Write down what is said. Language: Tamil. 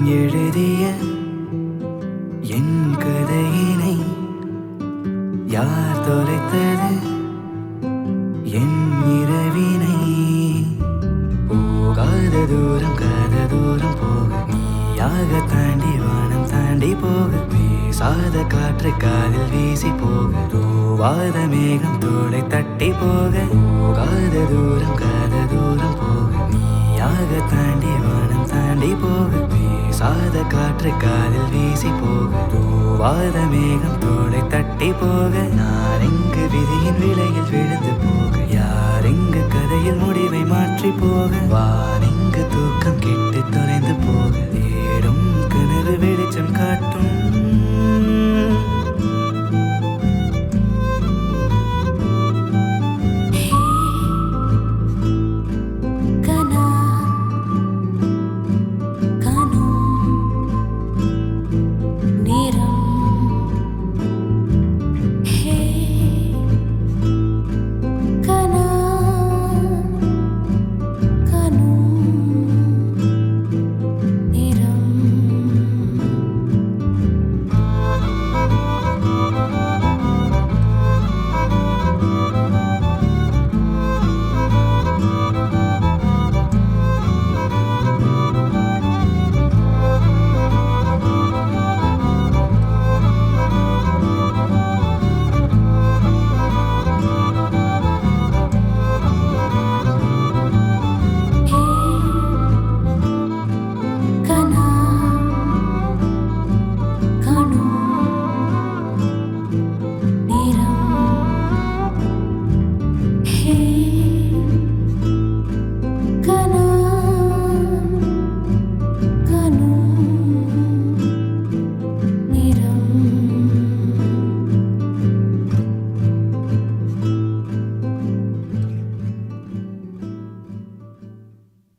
எழுதிய என் கதையினை யார் தொலைத்தது என் இரவினை போகாத தூரம் காத தூரம் போக நீயாக தாண்டி வானம் தாண்டி போக வீசாத காற்று காதில் வீசி போக தூவாத மேகம் தோளை தட்டி போக போகாத தூரம் காத தூரம் போக நீயாக தாண்டி வானம் தாண்டி போக வீசாத காற்று காதில் வீசி போக தூவாத மேகம் தோளை தட்டி போக நான் எங்கு விதியின் விலையில் விழுந்து போக யார் எங்கு கதையில் முடிவை மாற்றி போக வான் எங்கு தூக்க